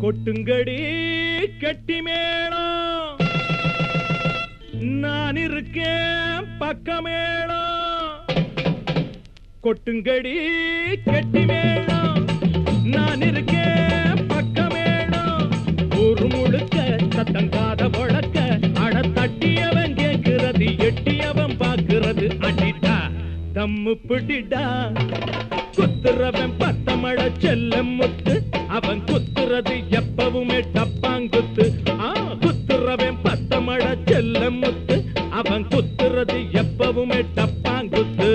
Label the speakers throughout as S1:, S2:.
S1: கொட்டுங்கடி கெட்டி மேளம் நான் இருக்கேன் பக்கமேளம் கொட்டுங்கடி கெட்டி மேளம் நான் இருக்கேன் பக்கமேளம் ஒரு முழுக்க சத்தங்காத வழக்க அட தட்டியவன் கேட்கிறது எட்டியவன் பாக்குறது அடிட்டா தம்மு பிடிடா குத்துறவன் பத்தமழ செல்ல முத்து அவன் குத்துறது எப்பவுமே டப்பாங்குத்து ஆ குத்துறவன் பத்தமழ செல்ல முத்து அவன் குத்துறது எப்பவுமே டப்பாங்குத்து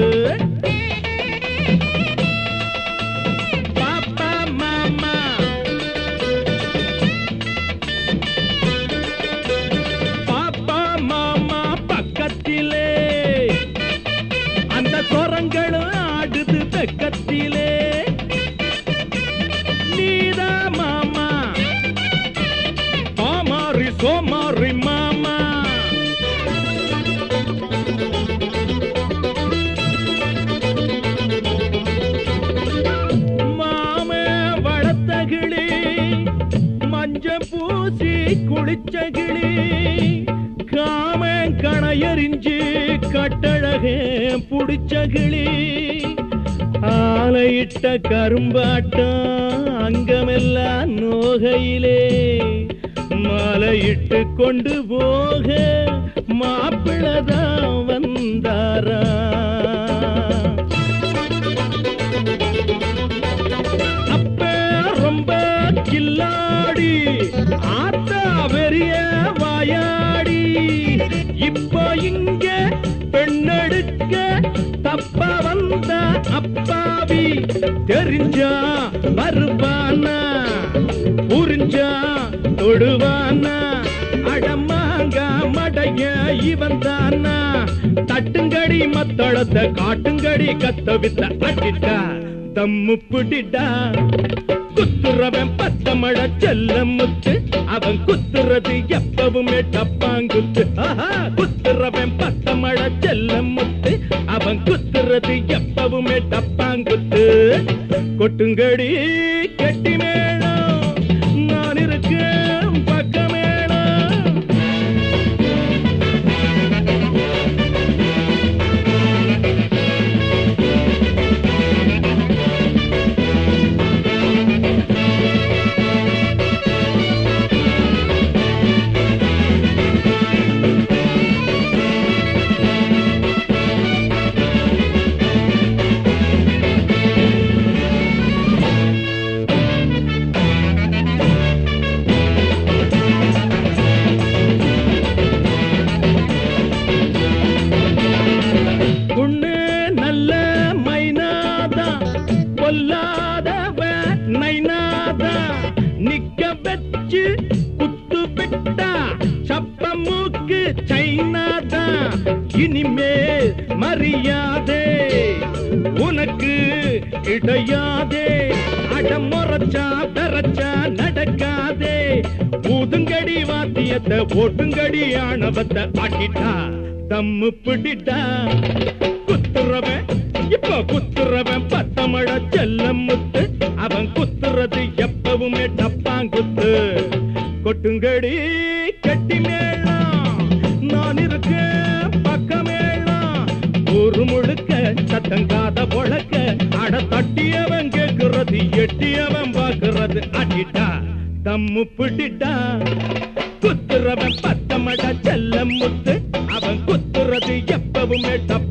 S1: பாப்பா மாமா பாப்பா மாமா பக்கத்திலே அந்த சொரங்களும் ஆடுது வெக்கத்திலே நீதா மாமா பாமாரி சோமாரி மாமா மாமே வளர்த்தகிளி மஞ்ச பூசி குளிச்சகிளி காமன் கணையறிஞ்சு கட்டழகே புடிச்சகிளி ஆலையிட்ட கரும்பாட்டம் அங்கமெல்லாம் நோகையிலே மாலையிட்டு கொண்டு போக மாப்பிள்ளதான் வந்தாரா அப்ப ரொம்ப கில்லாடி ஆத்தா வெறிய வாயாடி இப்போ இங்க பெண்ணெடுக்க தப்ப வந்த அப்பாவி தெரிஞ்சா வருவானா புரிஞ்சா தொடுவானா அடமாங்க மடைய இவன் தானா தட்டுங்கடி மத்தளத்தை காட்டுங்கடி கத்த வித்த அடிட்டா தம்மு பிடிடா குத்துறவன் பத்தமழ செல்ல முத்து அவன் குத்துறது எப்பவுமே டப்பாங்குத்து ஆஹா, குத்துறவன் பத்தமழ செல்ல முத்து அவன் குத்துறது எப்பவுமே டப்பாங்குத்து கொட்டுங்கடி கெட்டி மேளம் நான் இருக்கேன் பக்கமேளம் பொண்ணு நல்ல மைனாதா பொல்லாதவ நைனாதா நிக்க வச்சு குத்து விட்டா சப்ப மூக்கு சைனாதா இனிமேல் மரியாதே உனக்கு கிடையாதே அடமுறைச்சா பெறச்சா நடக்காதே ஊதுங்கடி வாத்தியத்தை ஓட்டுங்கடி ஆணவத்தை ஆட்டிட்டா தம்மு பிடிட்டா குத்துறவன் இப்ப குத்துறவன் பத்தமழ செல்ல முத்து அவன் குத்துறது எப்பவுமே டப்பாங்குத்து கொட்டுங்கடி கட்டி மேளம் நான் இருக்கேன் பக்கமேளம் ஒரு முழுக்க சத்தங்காத பொழக்க அட தட்டியவன் கேக்குறது எட்டியவன் பாக்குறது அடிட்டா தம்மு பிடிட்டா குத்துறவன் பத்தமட செல்ல முத்து அவன் குத்துறது எப்பவுமே டப்பா